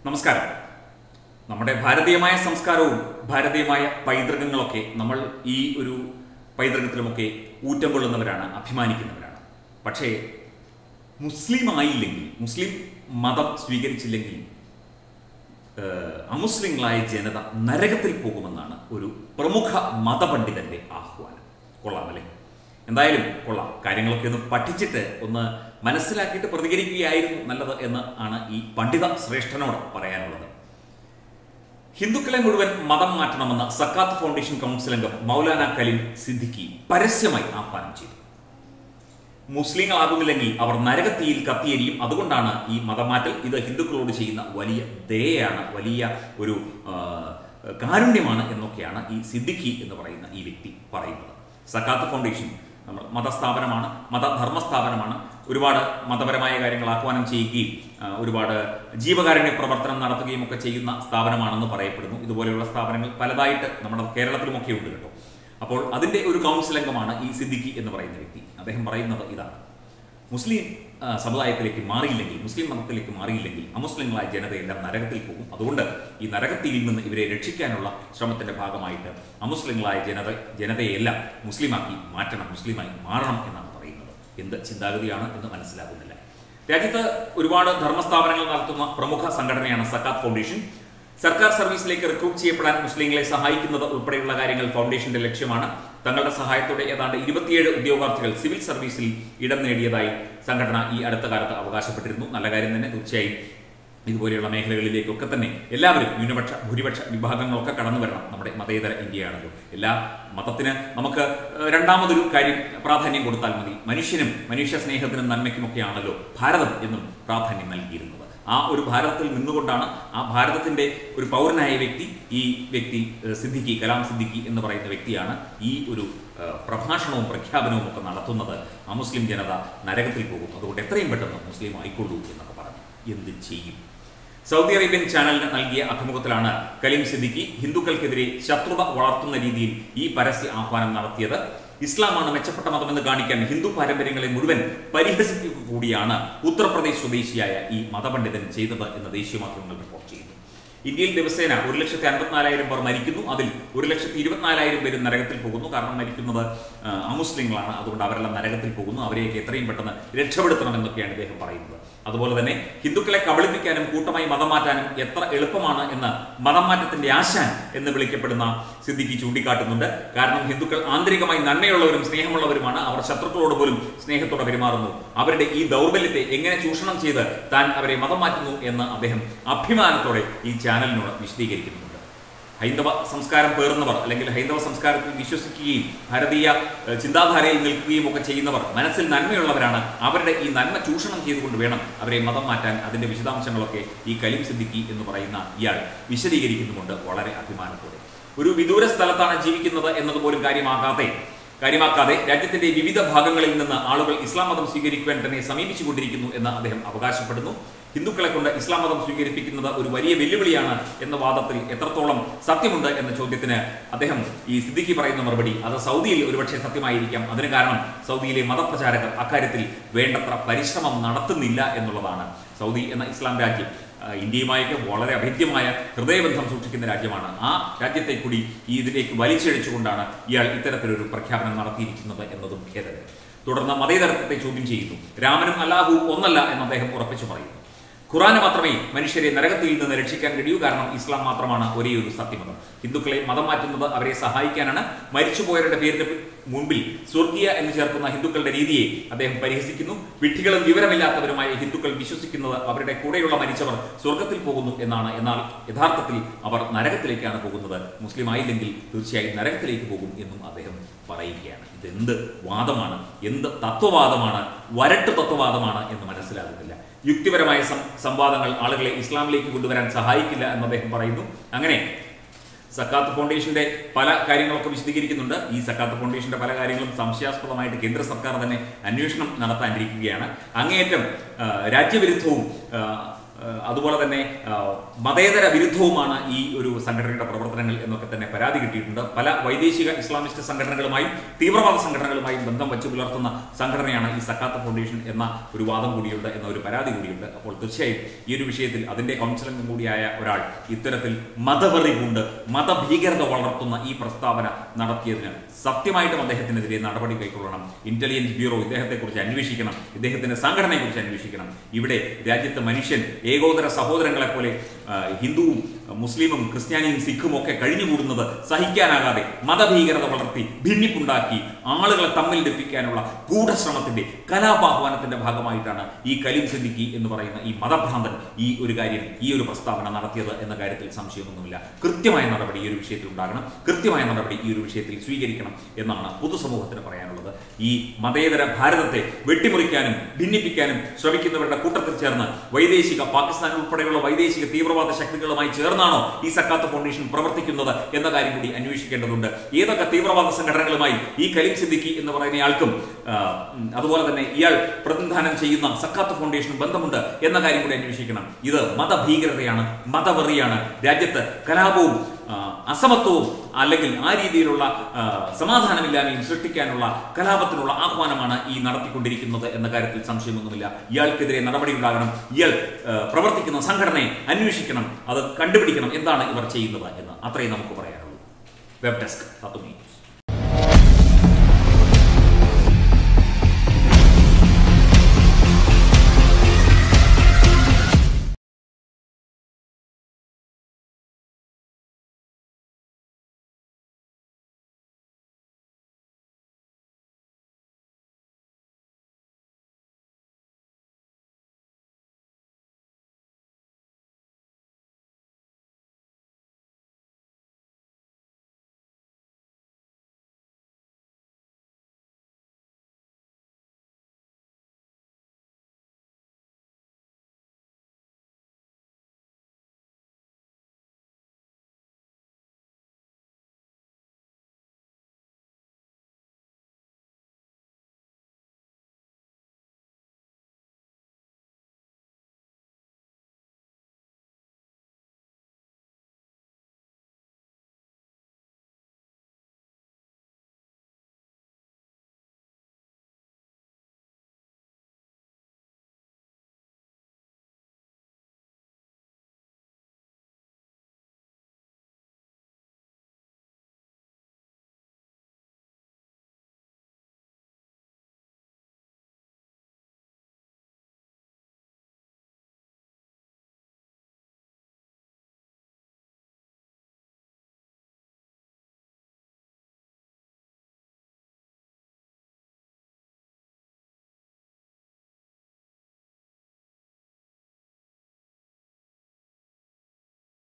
നമസ്കാരം നമ്മുടെ ഭാരതീയമായ സംസ്കാരവും ഭാരതീയമായ പൈതൃകങ്ങളൊക്കെ നമ്മൾ ഈ ഒരു പൈതൃകത്തിലുമൊക്കെ ഊറ്റം കൊള്ളുന്നവരാണ് അഭിമാനിക്കുന്നവരാണ് പക്ഷേ മുസ്ലിം ആയില്ലെങ്കിൽ മുസ്ലിം മതം സ്വീകരിച്ചില്ലെങ്കിൽ ഏഹ്, അമുസ്ലിങ്ങളായ ജനത നരകത്തിൽ പോകുമെന്നാണ് ഒരു പ്രമുഖ മതപണ്ഡിതന്റെ ആഹ്വാനം കൊള്ളാമല്ലേ എന്തായാലും കൊള്ളാം കാര്യങ്ങളൊക്കെ ഒന്ന് പഠിച്ചിട്ട് ഒന്ന് മനസ്സിലാക്കിയിട്ട് പ്രതികരിക്കുകയായിരുന്നു നല്ലത് എന്ന് ആണ് ഈ പണ്ഡിത ശ്രേഷ്ഠനോട് പറയാനുള്ളത് ഹിന്ദുക്കളെ മുഴുവൻ മതം മാറ്റണമെന്ന് സക്കാത്ത് ഫൗണ്ടേഷൻ കൗൺസിൽ അംഗം മൗലാന കലീം സിദ്ദിഖി പരസ്യമായി ആഹ്വാനം ചെയ്തു മുസ്ലിങ്ങളാകുന്നില്ലെങ്കിൽ അവർ നരകത്തിയിൽ കത്തിയെരിയും അതുകൊണ്ടാണ് ഈ മതമാറ്റൽ ഇത് ഹിന്ദുക്കളോട് ചെയ്യുന്ന വലിയ ദയയാണ് വലിയ ഒരു ആ, കാരുണ്യമാണ് എന്നൊക്കെയാണ് ഈ സിദ്ദിഖി എന്ന് പറയുന്ന ഈ വ്യക്തി പറയുന്നത് സക്കാത്ത് ഫൗണ്ടേഷൻ നമ്മൾ മതസ്ഥാപനമാണ് മതധർമ്മ സ്ഥാപനമാണ് ഒരുപാട് മതപരമായ കാര്യങ്ങൾ ആഹ്വാനം ചെയ്യുകയും ആ, ഒരുപാട് ജീവകാരുണ്യ പ്രവർത്തനം നടത്തുകയും ഒക്കെ ചെയ്യുന്ന സ്ഥാപനമാണെന്ന് പറയപ്പെടുന്നു ഇതുപോലെയുള്ള സ്ഥാപനങ്ങൾ പലതായിട്ട് നമ്മുടെ കേരളത്തിലുമൊക്കെ ഉണ്ട് കേട്ടോ അപ്പോൾ അതിന്റെ ഒരു കൗൺസിൽ അംഗമാണ് ഈ സിദ്ദിഖി എന്ന് പറയുന്ന വ്യക്തി അദ്ദേഹം പറയുന്നത് ഇതാണ് മുസ്ലിം ആ, സമുദായത്തിലേക്ക് മാറിയില്ലെങ്കിൽ മുസ്ലിം മതത്തിലേക്ക് മാറിയില്ലെങ്കിൽ അമുസ്ലിങ്ങളായ ജനതയെല്ലാം നരകത്തിൽ പോകും അതുകൊണ്ട് ഈ നരകത്തിൽ നിന്ന് ഇവരെ രക്ഷിക്കാനുള്ള ശ്രമത്തിന്റെ ഭാഗമായിട്ട് അമുസ്ലിങ്ങളായ ജനത ജനതയെല്ലാം മുസ്ലിമാക്കി മാറ്റണം മുസ്ലിമായി മാറണം എന്നാണ് പറയുന്നത് എന്ത് ചിന്താഗതിയാണ് എന്ന് മനസ്സിലാകുന്നില്ല രാജ്യത്ത് ഒരുപാട് ധർമ്മസ്ഥാപനങ്ങൾ നടത്തുന്ന പ്രമുഖ സംഘടനയാണ് സക്കാത്ത് ഫൗണ്ടേഷൻ സർക്കാർ സർവീസിലേക്ക് റിക്രൂട്ട് ചെയ്യപ്പെടാൻ മുസ്ലിങ്ങളെ സഹായിക്കുന്നത് ഉൾപ്പെടെയുള്ള കാര്യങ്ങൾ ഫൗണ്ടേഷന്റെ ലക്ഷ്യമാണ് തങ്ങളുടെ സഹായത്തോടെ ഏതാണ്ട് ഇരുപത്തിയേഴ് ഉദ്യോഗാർത്ഥികൾ സിവിൽ സർവീസിൽ ഇടം നേടിയതായി സംഘടന ഈ അടുത്ത കാലത്ത് അവകാശപ്പെട്ടിരുന്നു നല്ല കാര്യം തന്നെ തീർച്ചയായും ഇതുപോലെയുള്ള മേഖലകളിലേക്കൊക്കെ തന്നെ എല്ലാവരും ന്യൂനപക്ഷ ഭൂരിപക്ഷ വിഭാഗങ്ങളൊക്കെ കടന്നു വരണം നമ്മുടെ മതേതര ഇന്ത്യയാണല്ലോ എല്ലാ മതത്തിന് നമുക്ക് ഏഹ്, രണ്ടാമതൊരു കാര്യം പ്രാധാന്യം കൊടുത്താൽ മതി മനുഷ്യനും മനുഷ്യ സ്നേഹത്തിനും നന്മയ്ക്കുമൊക്കെയാണല്ലോ ഭാരതം എന്നും പ്രാധാന്യം നൽകിയിരുന്നത് ആ ഒരു ഭാരതത്തിൽ നിന്നുകൊണ്ടാണ് ആ ഭാരതത്തിന്റെ ഒരു പൗരനായ വ്യക്തി ഈ വ്യക്തി ഏഹ്, സിദ്ദിഖി കലാം സിദ്ദിഖി എന്ന് പറയുന്ന വ്യക്തിയാണ് ഈ ഒരു ഏഹ്, പ്രഭാഷണവും പ്രഖ്യാപനവും ഒക്കെ നടത്തുന്നത് ആ മുസ്ലിം ജനത നരകത്തിൽ പോകും അതുകൊണ്ട് എത്രയും പെട്ടെന്ന് മുസ്ലിം ആയിക്കൊള്ളൂ എന്നൊക്കെ പറഞ്ഞു എന്ത് ചെയ്യും സൗദി അറേബ്യൻ ചാനലിന് നൽകിയ അഭിമുഖത്തിലാണ് കലീം സിദ്ദിഖി ഹിന്ദുക്കൾക്കെതിരെ ശത്രുത വളർത്തുന്ന രീതിയിൽ ഈ പരസ്യ ആഹ്വാനം നടത്തിയത് ഇസ്ലാമാണ് മെച്ചപ്പെട്ട മതമെന്ന് കാണിക്കാൻ ഹിന്ദു പാരമ്പര്യങ്ങളെ മുഴുവൻ പരിഹസിക്കുക കൂടിയാണ് ഉത്തർപ്രദേശ് സ്വദേശിയായ ഈ മതപണ്ഡിതൻ ചെയ്തത് എന്ന് ദേശീയ മാധ്യമങ്ങൾ റിപ്പോർട്ട് ചെയ്യുന്നു ഇന്ത്യയിൽ ദിവസേന ഒരു ലക്ഷത്തി അൻപത്തിനാലായിരം പേർ മരിക്കുന്നു അതിൽ ഒരു ലക്ഷത്തി ഇരുപത്തിനാലായിരം പേര് നരകത്തിൽ പോകുന്നു കാരണം മരിക്കുന്നത് ആ, അമുസ്ലിങ്ങളാണ് അതുകൊണ്ട് അവരെല്ലാം നരകത്തിൽ പോകുന്നു അവരെയൊക്കെ എത്രയും പെട്ടെന്ന് രക്ഷപ്പെടുത്തണമെന്നൊക്കെയാണ് ഇദ്ദേഹം പറയുന്നത് അതുപോലെ തന്നെ ഹിന്ദുക്കളെ കബളിപ്പിക്കാനും കൂട്ടമായി മതം മാറ്റാനും എത്ര എളുപ്പമാണ് എന്ന് മതം മാറ്റത്തിന്റെ ആശാൻ എന്ന് വിളിക്കപ്പെടുന്ന സിദ്ദിഖി ചൂണ്ടിക്കാട്ടുന്നുണ്ട് കാരണം ഹിന്ദുക്കൾ ആന്തരികമായി നന്മയുള്ളവരും സ്നേഹമുള്ളവരുമാണ് അവർ ശത്രുക്കളോട് പോലും സ്നേഹത്തോടെ പെരുമാറുന്നു അവരുടെ ഈ ദൗർബല്യത്തെ എങ്ങനെ ചൂഷണം ചെയ്ത് താൻ അവരെ മതം മാറ്റുന്നു എന്ന് അദ്ദേഹം അഭിമാനത്തോടെ ഈ ചാനലിനോട് വിശദീകരിക്കുന്നുണ്ട് ഹൈന്ദവ സംസ്കാരം പേറുന്നവർ അല്ലെങ്കിൽ ഹൈന്ദവ സംസ്കാരത്തിൽ വിശ്വസിക്കുകയും ഭാരതീയ ഏഹ്, ചിന്താധാരയിൽ നിൽക്കുകയും ഒക്കെ ചെയ്യുന്നവർ മനസ്സിൽ നന്മയുള്ളവരാണ് അവരുടെ ഈ നന്മ ചൂഷണം ചെയ്തുകൊണ്ട് വേണം അവരെ മതം മാറ്റാൻ അതിന്റെ വിശദാംശങ്ങളൊക്കെ ഈ കലിം സിദ്ദിഖി എന്ന് പറയുന്ന ഇയാൾ വിശദീകരിക്കുന്നുമുണ്ട് വളരെ അഭിമാനത്തോടെ ഒരു വിദൂര സ്ഥലത്താണ് ജീവിക്കുന്നത് എന്നതുപോലും കാര്യമാകാതെ കാര്യമാക്കാതെ രാജ്യത്തിന്റെ വിവിധ ഭാഗങ്ങളിൽ നിന്ന് ആളുകൾ ഇസ്ലാം മതം സ്വീകരിക്കുവാൻ തന്നെ സമീപിച്ചുകൊണ്ടിരിക്കുന്നു എന്ന് അദ്ദേഹം അവകാശപ്പെടുന്നു ഹിന്ദുക്കളെ കൊണ്ട് ഇസ്ലാം മതം സ്വീകരിപ്പിക്കുന്നത് ഒരു വലിയ വെല്ലുവിളിയാണ് എന്ന വാദത്തിൽ എത്രത്തോളം സത്യമുണ്ട് എന്ന ചോദ്യത്തിന് അദ്ദേഹം ഈ സിദ്ദിഖി പറയുന്ന മറുപടി അത് സൗദിയിൽ ഒരുപക്ഷെ സത്യമായിരിക്കാം അതിന് കാരണം സൗദിയിലെ മതപ്രചാരകർ അക്കാര്യത്തിൽ വേണ്ടത്ര പരിശ്രമം നടത്തുന്നില്ല എന്നുള്ളതാണ് സൗദി എന്ന ഇസ്ലാം രാജ്യം ആ, ഇന്ത്യയുമായൊക്കെ വളരെ അഭേദ്യമായ ഹൃദയബന്ധം സൂക്ഷിക്കുന്ന രാജ്യമാണ് ആ രാജ്യത്തെ കൂടി ഈ ഇതിലേക്ക് വലിച്ചിഴച്ചുകൊണ്ടാണ് ഇയാൾ ഇത്തരത്തിലൊരു പ്രഖ്യാപനം നടത്തിയിരിക്കുന്നത് എന്നതും ഖേദകരം തുടർന്ന് മതേതരത്വത്തെ ചോദ്യം ചെയ്യുന്നു രാമനും അല്ലാഹുവും ഒന്നല്ല എന്ന് അദ്ദേഹം ഉറപ്പിച്ചു പറയുന്നു ഖുറാന് മാത്രമേ മനുഷ്യരെ നരകത്തിൽ നിന്ന് രക്ഷിക്കാൻ കഴിയൂ കാരണം ഇസ്ലാം മാത്രമാണ് ഒരേ ഒരു സത്യമതം ഹിന്ദുക്കളെ മതം മാറ്റുന്നത് അവരെ സഹായിക്കാനാണ് മരിച്ചുപോയവരുടെ പേരിന് മുൻപിൽ സ്വർഗീയ എന്ന് ചേർക്കുന്ന ഹിന്ദുക്കളുടെ രീതിയെ അദ്ദേഹം പരിഹസിക്കുന്നു വിഡ്ഢികളും വിവരമില്ലാത്തവരുമായ ഹിന്ദുക്കൾ വിശ്വസിക്കുന്നത് അവരുടെ കൂടെയുള്ള മരിച്ചവർ സ്വർഗത്തിൽ പോകുന്നു എന്നാണ് എന്നാൽ യഥാർത്ഥത്തിൽ അവർ നരകത്തിലേക്കാണ് പോകുന്നത് മുസ്ലിം ആയില്ലെങ്കിൽ തീർച്ചയായും നരകത്തിലേക്ക് പോകും എന്നും അദ്ദേഹം പറയുകയാണ് ഇതെന്ത് വാദമാണ് എന്ത് തത്വവാദമാണ് വരട്ട് തത്വവാദമാണ് എന്ന് മനസ്സിലാകുന്നില്ല യുക്തിപരമായ സം- സംവാദങ്ങൾ ആളുകളെ ഇസ്ലാമിലേക്ക് കൊണ്ടുവരാൻ സഹായിക്കില്ല എന്ന് അദ്ദേഹം പറയുന്നു അങ്ങനെ സക്കാത്ത് ഫൗണ്ടേഷന്റെ പല കാര്യങ്ങളൊക്കെ വിശദീകരിക്കുന്നുണ്ട് ഈ സക്കാത്ത് ഫൗണ്ടേഷന്റെ പല കാര്യങ്ങളും സംശയാസ്പദമായിട്ട് കേന്ദ്ര സർക്കാർ തന്നെ അന്വേഷണം നടത്താനിരിക്കുകയാണ് അങ്ങേയറ്റം ആ, രാജ്യവിരുദ്ധവും ആ, ഏഹ്, അതുപോലെ തന്നെ ആഹ്, മതേതര വിരുദ്ധവുമാണ് ഈ ഒരു സംഘടനയുടെ പ്രവർത്തനങ്ങൾ എന്നൊക്കെ തന്നെ പരാതി കിട്ടിയിട്ടുണ്ട് പല വൈദേശിക ഇസ്ലാമിസ്റ്റ് സംഘടനകളുമായും തീവ്രവാദ സംഘടനകളുമായും ബന്ധം വെച്ച് പുലർത്തുന്ന സംഘടനയാണ് ഈ സക്കാത്ത് ഫൗണ്ടേഷൻ എന്ന ഒരു വാദം കൂടിയുണ്ട് എന്ന ഒരു പരാതി കൂടിയുണ്ട് അപ്പോൾ തീർച്ചയായും ഈ ഒരു വിഷയത്തിൽ അതിന്റെ കൗൺസിലംഗം കൂടിയായ ഒരാൾ ഇത്തരത്തിൽ മതവെറി കൊണ്ട് മതഭീകരത വളർത്തുന്ന ഈ പ്രസ്താവന നടത്തിയതിന് സത്യമായിട്ടും അദ്ദേഹത്തിനെതിരെ നടപടി കൈക്കൊള്ളണം ഇന്റലിജൻസ് ബ്യൂറോ ഇദ്ദേഹത്തെക്കുറിച്ച് അന്വേഷിക്കണം ഇദ്ദേഹത്തിന്റെ സംഘടനയെക്കുറിച്ച് അന്വേഷിക്കണം ഇവിടെ രാജ്യത്തെ മനുഷ്യൻ ഏകോദര സഹോദരങ്ങളെ പോലെ ആ, ഹിന്ദുവും മുസ്ലിമും ക്രിസ്ത്യാനിയും സിഖും ഒക്കെ കഴിഞ്ഞുകൂടുന്നത് സഹിക്കാനാകാതെ മതഭീകരത വളർത്തി ഭിന്നിപ്പുണ്ടാക്കി ആളുകളെ തമ്മിൽ ലഭിക്കാനുള്ള ഗൂഢശ്രമത്തിന്റെ കലാപാഹ്വാനത്തിന്റെ ഭാഗമായിട്ടാണ് ഈ കലീം സിദ്ദിഖി എന്ന് പറയുന്ന ഈ മതഭ്രാന്തൻ ഈ ഒരു കാര്യം ഈ ഒരു പ്രസ്താവന നടത്തിയത് എന്ന കാര്യത്തിൽ സംശയമൊന്നുമില്ല കൃത്യമായ നടപടി ഈ ഒരു വിഷയത്തിൽ ഉണ്ടാകണം കൃത്യമായ നടപടി ഈ ഒരു വിഷയത്തിൽ സ്വീകരിക്കണം എന്നാണ് പൊതുസമൂഹത്തിന് പറയാനുള്ളത് ഈ മതേതര ഭാരതത്തെ വെട്ടിമുറിക്കാനും ഭിന്നിപ്പിക്കാനും ശ്രമിക്കുന്നവരുടെ കൂട്ടത്തിൽ ചേർന്ന് വൈദേശിക പാകിസ്ഥാൻ ഉൾപ്പെടെയുള്ള വൈദേശിക തീവ്രവാദ ശക്തികളുമായി ചേർന്നാണോ ഈ സക്കാത്ത് ഫൗണ്ടേഷൻ പ്രവർത്തിക്കുന്നത് എന്ന കാര്യം കൂടി അന്വേഷിക്കേണ്ടതുണ്ട് ഏതൊക്കെ തീവ്രവാദ സംഘടനകളുമായി ഈ കലീം സിദ്ദിഖി എന്ന് പറയുന്നയാൾക്കും ആ, ഉം, അതുപോലെ തന്നെ ഇയാൾ പ്രതിനിധാനം ചെയ്യുന്ന സക്കാത്ത് ഫൗണ്ടേഷനും ബന്ധമുണ്ട് എന്ന കാര്യം കൂടി അന്വേഷിക്കണം ഇത് മതഭീകരതയാണ് മതവെറിയാണ് രാജ്യത്ത് കലാപവും ആ, അസമത്വവും അല്ലെങ്കിൽ ആ രീതിയിലുള്ള ആ, സമാധാനമില്ലായ്മയും സൃഷ്ടിക്കാനുള്ള കലാപത്തിനുള്ള ആഹ്വാനമാണ് ഈ നടത്തിക്കൊണ്ടിരിക്കുന്നത് എന്ന കാര്യത്തിൽ സംശയമൊന്നുമില്ല ഇയാൾക്കെതിരെ നടപടി ഉണ്ടാകണം ഇയാൾ ആ, പ്രവർത്തിക്കുന്ന സംഘടനയെ അന്വേഷിക്കണം അത് കണ്ടുപിടിക്കണം എന്താണ് ഇവർ ചെയ്യുന്നത് എന്ന് അത്രയും നമുക്ക് പറയാനുള്ളൂ വെബ് ഡെസ്ക് തത്തുമീ